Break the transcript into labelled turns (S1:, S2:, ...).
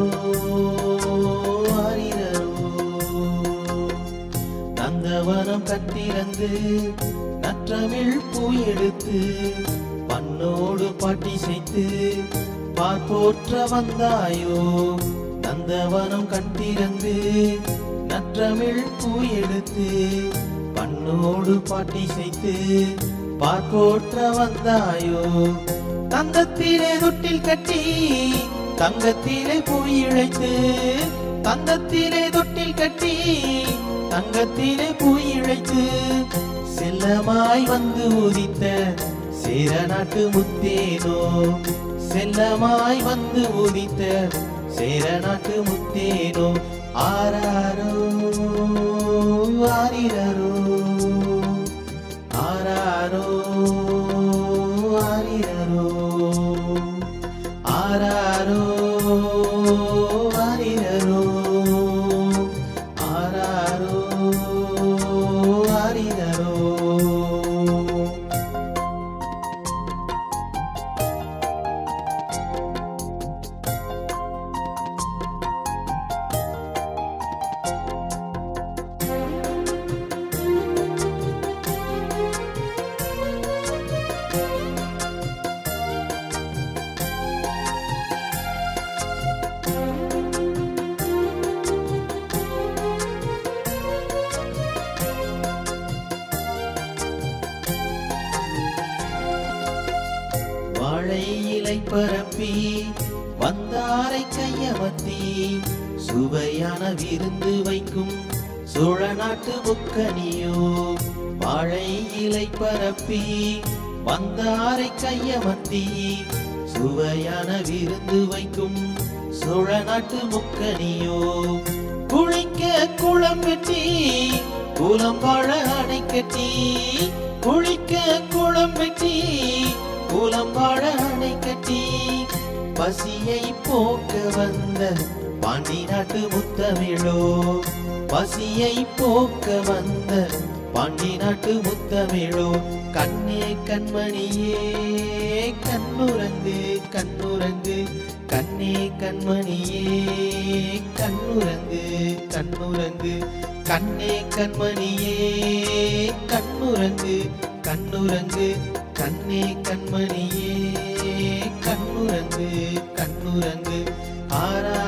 S1: ஆரிரரோ நந்தவனம் கட்டிறந்து நற்றமிழ் பூ எடுத்து பண்ணோடு பாட்டி செய்து பார்ப்போற்ற வந்தாயோ நந்தவனம் கட்டிறந்து நற்றமிழ் பூ எடுத்து பண்ணோடு பாட்டி செய்து பார்ப்போற்ற வந்தாயோ தந்தத்திலே தொட்டில் கட்டி தங்கத்திலே பூ இழைத்து தந்தத்திலே தொட்டில் கட்டி தங்கத்திலே பூ இழைத்து செல்லமாய் வந்து உதித்த சேர நாட்டு முத்தேனோ செல்லமாய் வந்து உதித்த சேர நாட்டு முத்தேனோ ஆராரோ ஆரிரரோ ஆராரோ ஆரிரரோ ஆராரோ ஆரிரரோ ஆராரோ ஆரிரரோ வாழை இலை பரப்பி வந்தாரை கையமர்த்தி சுவையான விருந்து வைக்கும் சோழ நாட்டு முக்கனியோ வாழை இலை பரப்பி வந்தாரை கையமர்த்தி சுவையான விருந்து வைக்கும் சோழ நாட்டு முக்கனியோ குளிக்க குளம் வெட்டி குளம் வாழ அணை கட்டி குளிக்க குளம் வெட்டி குளம் வாழ அணை கட்டி பசியை போக்க வந்த பாண்டி நாட்டு முத்தமிழோ பசியை போக்க வந்த பாண்டி நாட்டு முத்தமிழோ கண்ணே கண்மணியே கண்ணுரங்கு கண்ணுரங்கு கண்ணே கண்மணியே கண்ணுரங்கு கண்ணுரங்கு கண்ணே கண்மணியே கண்ணுரங்கு கண்ணுரங்கு கண்ணே கண்மணியே கண்ணுரங்கு கண்ணுரங்கு ஆரா